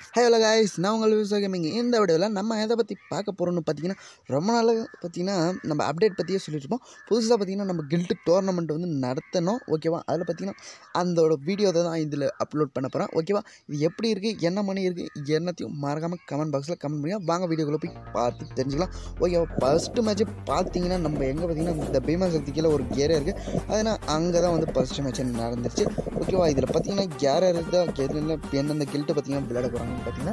Hey hello guys நான் உங்கள் விவசாய கேமிங் இந்த வீடியோவில் நம்ம எதை பற்றி பார்க்க போகிறோம்னு பார்த்தீங்கன்னா ரொம்ப நாள் பார்த்தீங்கன்னா நம்ம அப்டேட் பற்றியே சொல்லியிருப்போம் புதுசாக பார்த்தீங்கன்னா நம்ம கில்ட்டு டோர்னமெண்ட் வந்து நடத்தணும் ஓகேவா அதில் பார்த்தீங்கன்னா அதோட வீடியோ தான் இதில் அப்லோட் பண்ண போகிறேன் ஓகேவா இது எப்படி இருக்குது என்ன மணி இருக்குது என்னத்தையும் மறக்காமல் கமெண்ட் பாக்ஸில் கமெண்ட் பண்ணுங்க வாங்க வீடியோக்குள்ளே போய் பார்த்து தெரிஞ்சுக்கலாம் ஓகேவா ஃபஸ்ட்டு மேட்ச்சு பார்த்தீங்கன்னா நம்ம எங்கே பார்த்தீங்கன்னா இந்த பீமா சக்தி கீழே ஒரு கேரே இருக்குது அதனால் அங்கே தான் வந்து ஃபஸ்ட்டு மேட்ச் நடந்துச்சு ஓகேவா இதில் பார்த்தீங்கன்னா யார் யார் இருந்தால் எதுல எந்தெந்த கில்ட்டு பார்த்தீங்கன்னா விளையாட போகிறாங்கன்னு பார்த்தீங்கன்னா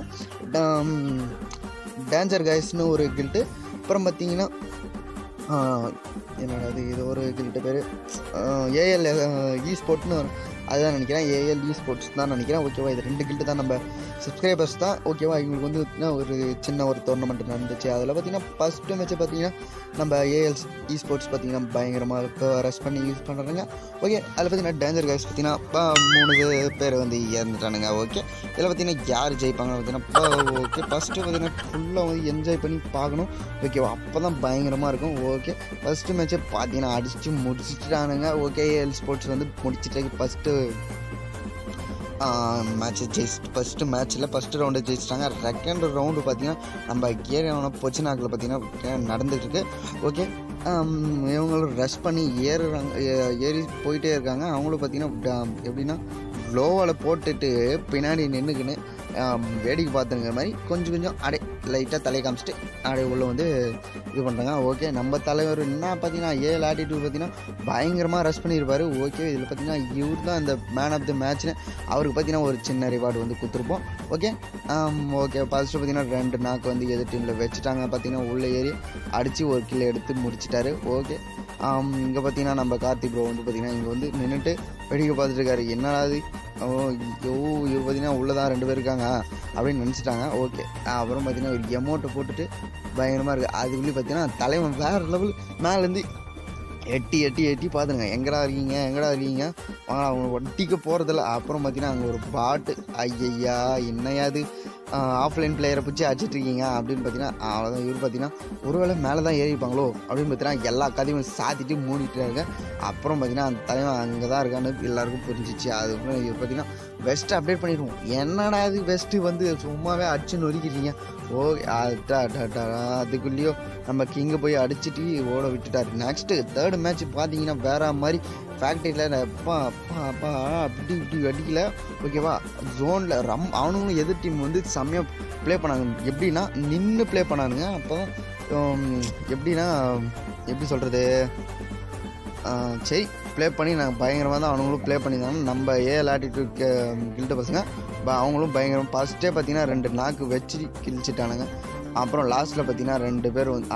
டேஞ்சர் கைஸ்னு ஒரு கில்ட்டு அப்புறம் பார்த்தீங்கன்னா ஆஹ், என்னடா இது இது ஒரு கில்ட்டு பேர் ஏஎல் இ ஸ்போர்ட்னு அதுதான் நினைக்கிறேன் ஏஎல் இ ஸ்போர்ட்ஸ் தான் நினைக்கிறேன் ஓகேவா இது ரெண்டு கில்ட்டு தான் நம்ம சப்ஸ்கிரைபர்ஸ் தான் ஓகேவா இவங்களுக்கு வந்து என்ன ஒரு சின்ன ஒரு டோர்னமெண்ட் நடந்துச்சு அதில் பார்த்தீங்கன்னா ஃபஸ்ட்டு மேட்ச் பார்த்தீங்கன்னா நம்ம ஏஎல் இ ஸ்போர்ட்ஸ் பார்த்தீங்கன்னா பயங்கரமாக இப்போ ரஷ் பண்ணி யூஸ் பண்ணுறாங்க ஓகே அதில் பார்த்தீங்கன்னா டேஞ்சர் கைஸ் பார்த்தீங்கன்னா இப்போ மூணு பேர் வந்து இறந்துட்டானுங்க ஓகே இதில் பார்த்தீங்கன்னா யார் ஜெயிப்பாங்க பார்த்தீங்கன்னா ஓகே ஃபஸ்ட்டு பார்த்தீங்கன்னா ஃபுல்லாக வந்து என்ஜாய் பண்ணி பார்க்கணும் ஓகேவா அப்போ தான் பயங்கரமாக இருக்கும் ஓகே ஃபஸ்ட்டு மேட்ச்சே பார்த்தீங்கன்னா அடிச்சு முடிச்சிட்டானுங்க ஓகே ஏஎல் ஸ்போர்ட்ஸ் வந்து முடிச்சிட்டு ஃபஸ்ட்டு மேட்ச் ஜெயிச்சு ஃபஸ்ட்டு மேட்ச்சில் ஃபஸ்ட்டு ரவுண்டு ஜெயிச்சிட்டாங்க செகண்ட் ரவுண்டு பார்த்தீங்கன்னா நம்ம ஏரியாவோட பொச்சினாக்கில் பார்த்தீங்கன்னா நடந்துட்டுருக்கு ஓகே இவங்களும் ரஷ் பண்ணி ஏறுறாங்க ஏ- ஏறி போயிட்டே இருக்காங்க அவங்களும் பார்த்தீங்கன்னா ட- எப்படின்னா லோவால் போட்டுட்டு பின்னாடி நின்றுக்கின்னு வேடிக்கை பார்த்துங்கிற மாதிரி கொஞ்சம் கொஞ்சம் அடே லைட்டாக தலையை காமிச்சிட்டு அப்படியே உள்ளே வந்து இது பண்ணுறாங்க ஓகே நம்ம தலைவர் என்ன பார்த்தீங்கன்னா ஏழு ஆட்டிடியூட் பார்த்தீங்கன்னா பயங்கரமாக ரஷ் பண்ணியிருப்பாரு ஓகே இதில் பார்த்தீங்கன்னா இவர் தான் இந்த மேன் ஆஃப் த மேட்ச்னு அவருக்கு பார்த்தீங்கன்னா ஒரு சின்ன ரிவார்டு வந்து கொடுத்துருப்போம் ஓகே ஓகே ஃபர்ஸ்ட்டு பார்த்தீங்கன்னா ரெண்டு நாக்கு வந்து எதிர் டீமில் வச்சுட்டாங்க பார்த்தீங்கன்னா உள்ளே ஏறி அடித்து ஒரு கிலோ எடுத்து முடிச்சிட்டாரு ஓகே இங்கே பார்த்தீங்கன்னா நம்ம கார்த்திக் ப்ரோ வந்து பார்த்தீங்கன்னா இங்கே வந்து நின்றுட்டு வெடிக்க பார்த்துட்டு இருக்காரு என்னடா இது ஓ ஐயோ இவர் பார்த்தீங்கன்னா உள்ளே தான் ரெண்டு பேர் இருக்காங்க அப்படின்னு நினச்சிட்டாங்க ஓகே அப்புறம் பார்த்தீங்கன்னா ஒரு எமௌண்ட்டை போட்டுட்டு பயங்கரமாக இருக்குது அதுக்குள்ளே பார்த்தீங்கன்னா தலைவன் வேறு லெவல் மேலேருந்து எட்டி எட்டி எட்டி பார்த்துங்க எங்கடா இருக்கீங்க எங்கடா இருக்கீங்க வாங்க அவங்க ஒட்டிக்க போகிறதில்ல அப்புறம் பார்த்தீங்கன்னா அங்கே ஒரு பாட்டு ஐயையா என்னையாது ஆஃப்லைன் பிளேயரை பிடிச்சி அடிச்சிட்டு இருக்கீங்க அப்படின்னு பார்த்தீங்கன்னா அவ்வளோதான் இவர் பார்த்தீங்கன்னா ஒருவேளை மேலே தான் ஏறிப்பாங்களோ அப்படின்னு பார்த்தீங்கன்னா எல்லா கதையும் சாத்திட்டு மூடிட்டுறாங்க அப்புறம் பார்த்தீங்கன்னா அந்த தலைவன் அங்கே தான் இருக்கான்னு எல்லாருக்கும் புரிஞ்சிச்சு அதுக்கப்புறம் இவர் பார்த்தீங்கன்னா வெஸ்ட் அப்டேட் பண்ணிடுவோம் என்னடா இது வெஸ்ட்டு வந்து சும்மாவே அடிச்சு நொறுக்கிட்டீங்க ஓ அடா, அடா, அடா, அதுக்குள்ளேயோ நம்ம கிங்கை போய் அடிச்சிட்டு ஓட விட்டுட்டாரு நெக்ஸ்ட்டு தேர்ட் மேட்ச் பார்த்தீங்கன்னா வேற மாதிரி ஃபேக்ட்ரியில் அப்பா அப்பா அப்பா அப்படி இப்படி அடிக்கல ஓகேவா ஜோனில் ரம் அவனுங்களும் எதிர் டீம் வந்து செம்மையாக ப்ளே பண்ணாங்க எப்படின்னா நின்று ப்ளே பண்ணானுங்க அப்போ எப்படின்னா எப்படி சொல்கிறது சரி ப்ளே பண்ணி நாங்கள் பயங்கரமாக தான் அவனுங்களும் ப்ளே பண்ணியிருந்தாங்க நம்ம ஏஎல் ஆட்டிடியூட் கில்ட்ட பசங்க ப- அவங்களும் பயங்கரம் ஃபஸ்ட்டே பார்த்தீங்கன்னா ரெண்டு நாக்கு வச்சு கிழிச்சிட்டானுங்க அப்புறம் லாஸ்ட்டில் பார்த்தீங்கன்னா ரெண்டு பேர் வந்து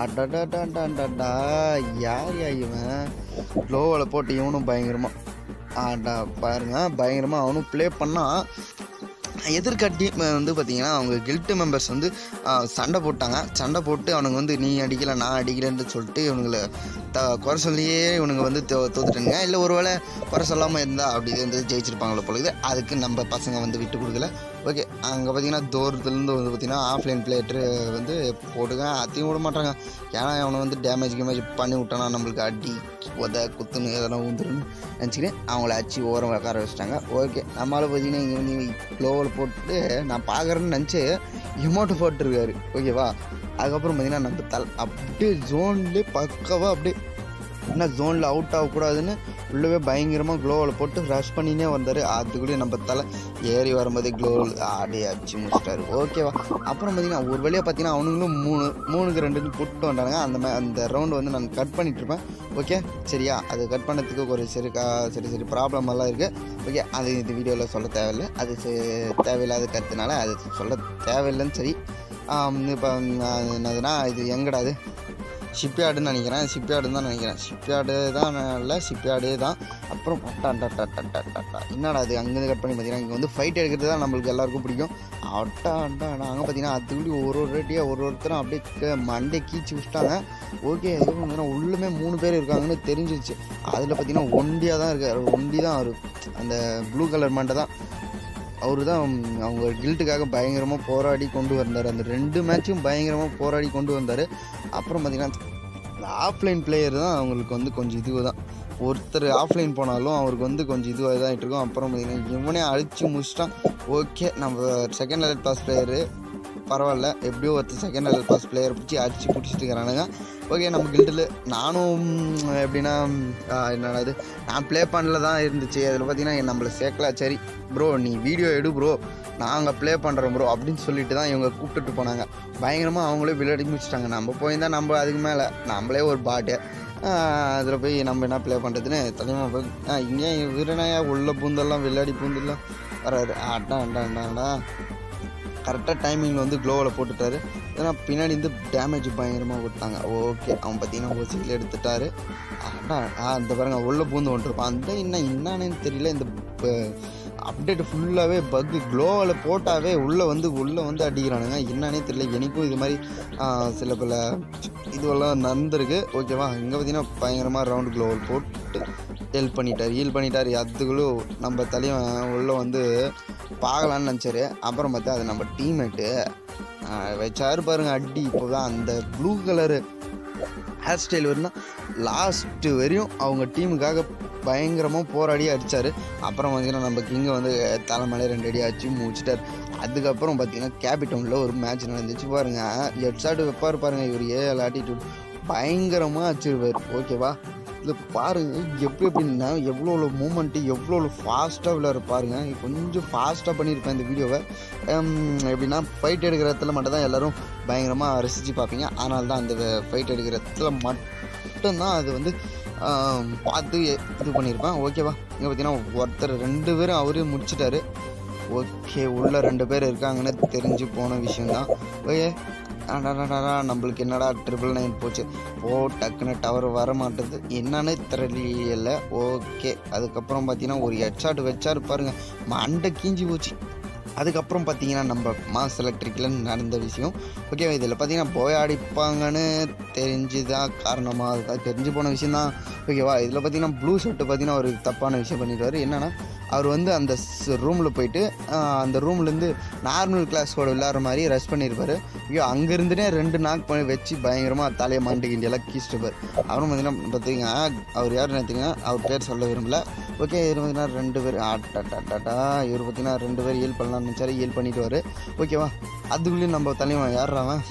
அடடா யார் யா இவன் லோவில் போட்டு இவனும் பயங்கரமாக ஆடா பாருங்க பயங்கரமாக அவனும் ப்ளே பண்ணால் எதிர்கட்டி வந்து பார்த்தீங்கன்னா அவங்க கில்ட்டு மெம்பர்ஸ் வந்து ஆ, சண்டை போட்டாங்க சண்டை போட்டு அவனுங்க வந்து நீ அடிக்கல நான் அடிக்கலன்னு சொல்லிட்டு இவனுங்களை த குறை சொல்லியே இவனுங்க வந்து தோ தோத்துட்டானுங்க இல்லை ஒருவேளை குறை சொல்லாமல் இருந்தால் அப்படி வந்து ஜெயிச்சிருப்பாங்களோ பொழுது அதுக்கு நம்ம பசங்க வந்து விட்டு கொடுக்கல ஓகே அங்கே பார்த்தீங்கன்னா தூரத்துலேருந்து வந்து பார்த்தீங்கன்னா ஆஃப்லைன் பிளேட்ரு வந்து போட்டுக்க அதையும் விட மாட்டாங்க ஏன்னா அவனை வந்து டேமேஜ் கேமேஜ் பண்ணி விட்டானா நம்மளுக்கு அடி உத குத்துன்னு எதனா ஊந்துருன்னு நினச்சிக்கிட்டு அவங்கள அடிச்சு ஓரம் உட்கார வச்சிட்டாங்க ஓகே நம்மளால் பார்த்தீங்கன்னா இங்கே வந்து க்ளோவில் போட்டு நான் பார்க்குறேன்னு நினச்சி இமோட்டு போட்டிருக்காரு ஓகேவா அதுக்கப்புறம் பார்த்தீங்கன்னா நம்ம தல் அப்படியே ஜோன்லேயே பக்காவாக அப்படியே என்ன ஜோனில் அவுட் ஆகக்கூடாதுன்னு உள்ளவே பயங்கரமாக க்ளோவில் போட்டு ரஷ் பண்ணினே வந்தார் அதுக்குள்ளேயே நம்ம தலை ஏறி வரும்போதே க்ளோ ஆடியே அடிச்சு முடிச்சிட்டாரு ஓகேவா அப்புறம் பார்த்தீங்கன்னா ஒரு வழியாக பார்த்தீங்கன்னா அவனுங்களும் மூணு மூணுக்கு ரெண்டுன்னு போட்டு வந்தாங்க அந்த மே அந்த ரவுண்டு வந்து நான் கட் பண்ணிட்டு இருப்பேன் ஓகே சரியா அது கட் பண்ணதுக்கு ஒரு சரி கா சரி சரி ப்ராப்ளம் எல்லாம் இருக்குது ஓகே அது இந்த வீடியோவில் சொல்ல தேவையில்லை அது சே- தேவையில்லாத கருத்துனால அது சொல்ல தேவையில்லைன்னு சரி இப்போ என்னதுன்னா இது எங்கடா அது ஷிப்யார்டுன்னு நினைக்கிறேன் ஷிப்யார்டுன்னு தான் நினைக்கிறேன் ஷிப்யார்டு தான் இல்லை ஷிப்யார்டே தான் அப்புறம் டா, டா, டா, டா, டா, டா, டா. என்னடா அது அங்கேருந்து கட் பண்ணி பார்த்தீங்கன்னா இங்கே வந்து ஃபைட் எடுக்கிறது தான் நம்மளுக்கு எல்லாருக்கும் பிடிக்கும் அட்டா அட்டா நாங்கள் பார்த்தீங்கன்னா அதுக்குள்ளே ஒரு ஒரு ரெட்டியாக ஒரு ஒருத்தரும் அப்படியே க- மண்டை கீச்சு விட்டாங்க ஓகே அதுக்கப்புறம் உள்ளுமே மூணு பேர் இருக்காங்கன்னு தெரிஞ்சிருச்சு அதில் பார்த்தீங்கன்னா ஒண்டியாக தான் இருக்கார் ஒண்டி தான் அவர் அந்த ப்ளூ கலர் மண்டை தான் அவர் தான் அவங்க கில்ட்டுக்காக பயங்கரமாக போராடி கொண்டு வந்தார் அந்த ரெண்டு மேட்சும் பயங்கரமாக போராடி கொண்டு வந்தார் அப்புறம் பார்த்தீங்கன்னா ஆஃப்லைன் பிளேயர் தான் அவங்களுக்கு வந்து கொஞ்சம் இது தான் ஒருத்தர் ஆஃப்லைன் போனாலும் அவருக்கு வந்து கொஞ்சம் இதுவாக இதாகிட்டு இருக்கும் அப்புறம் பார்த்தீங்கன்னா இவனே அழிச்சு முடிச்சிட்டான் ஓகே நம்ம செகண்ட் லெவல் பாஸ் பிளேயரு பரவாயில்ல எப்படியோ ஒருத்தர் செகண்ட் லெவல் பாஸ் பிளேயர் பிடிச்சி அடிச்சு பிடிச்சிட்டு இருக்கிறானுங்க ஓகே நம்ம கில்டில் நானும் எப்படின்னா ஆஹ் என்னடா இது நான் ப்ளே பண்ணல தான் இருந்துச்சு அதில் பார்த்தீங்கன்னா நம்மளை சேர்க்கல சரி ப்ரோ நீ வீடியோ எடு ப்ரோ நாங்கள் ப்ளே பண்ணுறோம் ப்ரோ அப்படின்னு சொல்லிட்டு தான் இவங்க கூப்பிட்டுட்டு போனாங்க பயங்கரமாக அவங்களே விளையாடி முடிச்சிட்டாங்க நம்ம போயிருந்தால் நம்ம அதுக்கு மேலே நம்மளே ஒரு பாட்டு அதில் போய் நம்ம என்ன ப்ளே பண்ணுறதுன்னு தலைமை போய் ஆ இங்கே விரணாயா உள்ள பூந்தெல்லாம் விளையாடி பூந்தெல்லாம் வராரு அடா அடா அடா அடா கரெக்டாக டைமிங்கில் வந்து க்ளோவில் போட்டுட்டாரு ஏன்னா பின்னாடி வந்து டேமேஜ் பயங்கரமாக கொடுத்தாங்க ஓகே அவன் பார்த்தீங்கன்னா ஓசியில் எடுத்துட்டாரு அடா ஆ இந்த பாருங்க உள்ள பூந்து வந்துருப்பான் அந்த என்ன என்னன்னு தெரியல இந்த அப்டேட் ஃபுல்லாகவே பக்கு க்ளோவில் போட்டாவே உள்ளே வந்து உள்ளே வந்து அடிக்கிறானுங்க என்னன்னே தெரியல எனக்கும் இது மாதிரி ஆ, சில பல இதுவெல்லாம் நடந்திருக்கு ஓகேவா இங்கே பார்த்தீங்கன்னா பயங்கரமாக ரவுண்டு க்ளோவல் போட்டு ஹெல்ப் பண்ணிட்டார் ஹீல் பண்ணிட்டார் அதுக்குள்ளே நம்ம தலைவன் உள்ளே வந்து பார்க்கலான்னு நினச்சாரு அப்புறம் பார்த்தா அது நம்ம டீம்மேட்டு வச்சாரு பாருங்க அடி இப்போ தான் அந்த ப்ளூ கலரு ஹேர் ஸ்டைல் வரணும் லாஸ்ட்டு வரையும் அவங்க டீமுக்காக பயங்கரமாக போராடி அடித்தார் அப்புறம் பார்த்தீங்கன்னா நம்ம கிங்கை வந்து தலைமலை ரெண்டு அடி அடிச்சு முடிச்சிட்டார் அதுக்கப்புறம் பார்த்தீங்கன்னா கேபிட்டவுனில் ஒரு மேட்ச் நடந்துச்சு பாருங்கள் ஹெட்ஷாட் வைப்பார் பாருங்க இவர் ஏழு ஆட்டிடியூட் பயங்கரமாக அடிச்சிருவார் ஓகேவா இது பாருங்க எப்படி எப்படின்னா எவ்வளோ எவ்வளோ மூமெண்ட்டு எவ்வளோ எவ்வளோ ஃபாஸ்ட்டாக விளையாட பாருங்க கொஞ்சம் ஃபாஸ்ட்டாக பண்ணியிருப்பேன் இந்த வீடியோவை ஹம், எப்படின்னா ஃபைட் எடுக்கிற இடத்துல மட்டும் தான் எல்லோரும் பயங்கரமாக ரசித்து பார்ப்பீங்க ஆனால் தான் அந்த ஃபைட் எடுக்கிற இடத்துல மட்டும்தான் அது வந்து ஆம், பார்த்து இது பண்ணியிருப்பேன் ஓகேவா இங்கே பார்த்தீங்கன்னா ஒருத்தர் ரெண்டு பேரும் அவரே முடிச்சிட்டாரு ஓகே உள்ள ரெண்டு பேர் இருக்காங்கன்னு தெரிஞ்சு போன விஷயம்தான் ஓகே அடடடடா நம்மளுக்கு என்னடா ட்ரிபிள் நைன் போச்சு ஓ டக்குன்னு டவர் வர மாட்டுது என்னன்னு தெரியல ஓகே அதுக்கப்புறம் பார்த்தீங்கன்னா ஒரு ஹெட்ஷாட் வச்சாரு பாருங்க மண்டை கீஞ்சி போச்சு அதுக்கப்புறம் பார்த்தீங்கன்னா நம்ம மாஸ் எலக்ட்ரிக்கில் நடந்த விஷயம் ஓகே இதில் பார்த்தீங்கன்னா போய் அடிப்பாங்கன்னு தெரிஞ்சுதான் காரணமாக இருக்கா தெரிஞ்சு போன விஷயம் தான் ஓகேவா இதில் பார்த்தீங்கன்னா ப்ளூ ஷர்ட்டு பார்த்தீங்கன்னா ஒரு தப்பான விஷயம் பண்ணிடுவார் என்னன்னா அவர் வந்து அந்த ரூமில் போயிட்டு ஆஹ், அந்த ரூம்லேருந்து நார்மல் கிளாஸோட விளையாடுற மாதிரி ரஷ் பண்ணியிருப்பாரு ஐயோ அங்கேருந்துனே ரெண்டு நாக் பண்ணி வச்சு பயங்கரமாக தலையை மண்டு கிண்டியெல்லாம் கீச்சிட்டுப்பார் அப்புறம் பார்த்தீங்கன்னா பார்த்தீங்கன்னா அவர் யார் நினைத்தீங்கன்னா அவர் பேர் சொல்ல விரும்பல ஓகே இவர் பார்த்தீங்கன்னா ரெண்டு பேர் ஆட்டாட்டாட்டா இவர் பார்த்தீங்கன்னா ரெண்டு பேர் ஹீல் பண்ணலாம்னு நினச்சாரு ஹீல் பண்ணிட்டு ஓகேவா அதுக்குள்ளேயும் நம்ம தலைவன் யார்றாவன்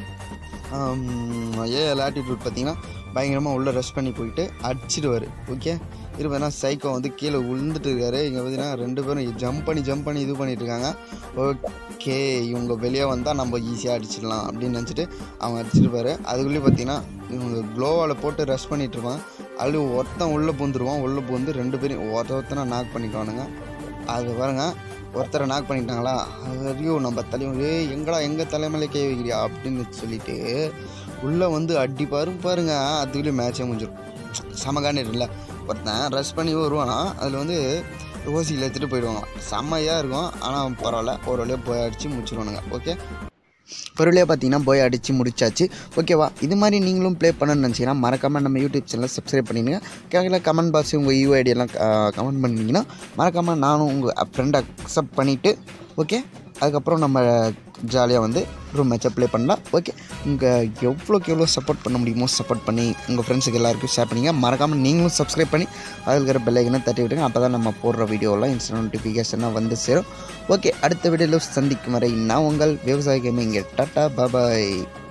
ஏ லாட்டிடியூட் பார்த்தீங்கன்னா பயங்கரமாக உள்ளே ரஷ் பண்ணி போயிட்டு அடிச்சிடுவார் ஓகே இருப்பதுனா சைக்கோ வந்து கீழே விழுந்துட்டு இருக்காரு இங்கே பார்த்தீங்கன்னா ரெண்டு பேரும் ஜம்ப் பண்ணி ஜம்ப் பண்ணி இது பண்ணிட்டு இருக்காங்க ஓகே இவங்க வெளியே வந்தால் நம்ம ஈஸியாக அடிச்சிடலாம் அப்படின்னு நினச்சிட்டு அவங்க அடிச்சிருப்பாரு அதுக்குள்ளேயே பார்த்தீங்கன்னா இவங்க க்ளோவால் போட்டு ரஷ் பண்ணிட்டு இருப்பான் அது ஒருத்தன் உள்ளே பூந்துருவான் உள்ளே பூந்து ரெண்டு பேரும் ஒருத்த ஒருத்தனை நாக் பண்ணிக்குவானுங்க அது பாருங்க ஒருத்தரை நாக் பண்ணிட்டாங்களா அது வரையும் நம்ம தலைவன் ஏய் எங்கடா எங்கள் தலைமையில கை வைக்கிறியா அப்படின்னு சொல்லிட்டு உள்ளே வந்து அடி பாருங்க பாருங்க அதுக்குள்ளேயும் மேட்சே முடிஞ்சிடும் சமகான இல்லை ஒருத்தன் ரஷ் பண்ணி வருவானா அதில் வந்து ஓசியில் எடுத்துகிட்டு போயிடுவாங்களாம் செம்மையாக இருக்கும் ஆனால் பரவாயில்ல ஒரு வழியாக போய் அடித்து முடிச்சிருவானுங்க ஓகே ஒரு வழியாக பார்த்தீங்கன்னா போய் அடித்து முடிச்சாச்சு ஓகேவா இது மாதிரி நீங்களும் ப்ளே பண்ணணும்னு நினச்சிங்கன்னா மறக்காமல் நம்ம யூடியூப் சேனலை சப்ஸ்கிரைப் பண்ணிடுங்க கேட்கல கமெண்ட் பாக்ஸ் உங்கள் யூஐடி எல்லாம் கமெண்ட் பண்ணிங்கன்னா மறக்காமல் நானும் உங்கள் ஃப்ரெண்டை அக்செப்ட் பண்ணிவிட்டு ஓகே அதுக்கப்புறம் நம்ம ஜாலியாக வந்து ரூம் மேட்சை ப்ளே பண்ணலாம் ஓகே உங்கள் எவ்வளோக்கு எவ்வளோ சப்போர்ட் பண்ண முடியுமோ சப்போர்ட் பண்ணி உங்கள் ஃப்ரெண்ட்ஸுக்கு எல்லாருக்கும் ஷேர் பண்ணிங்க மறக்காமல் நீங்களும் சப்ஸ்கிரைப் பண்ணி அதில் இருக்கிற பெல்லைக்கனை தட்டி விட்டுங்க அப்போ தான் நம்ம போடுற வீடியோலாம் இன்ஸ்டா நோட்டிஃபிகேஷனாக வந்து சேரும் ஓகே அடுத்த வீடியோவில் சந்திக்கும் வரை நான் உங்கள் விவசாய கேமிங் டாட்டா பாபாய்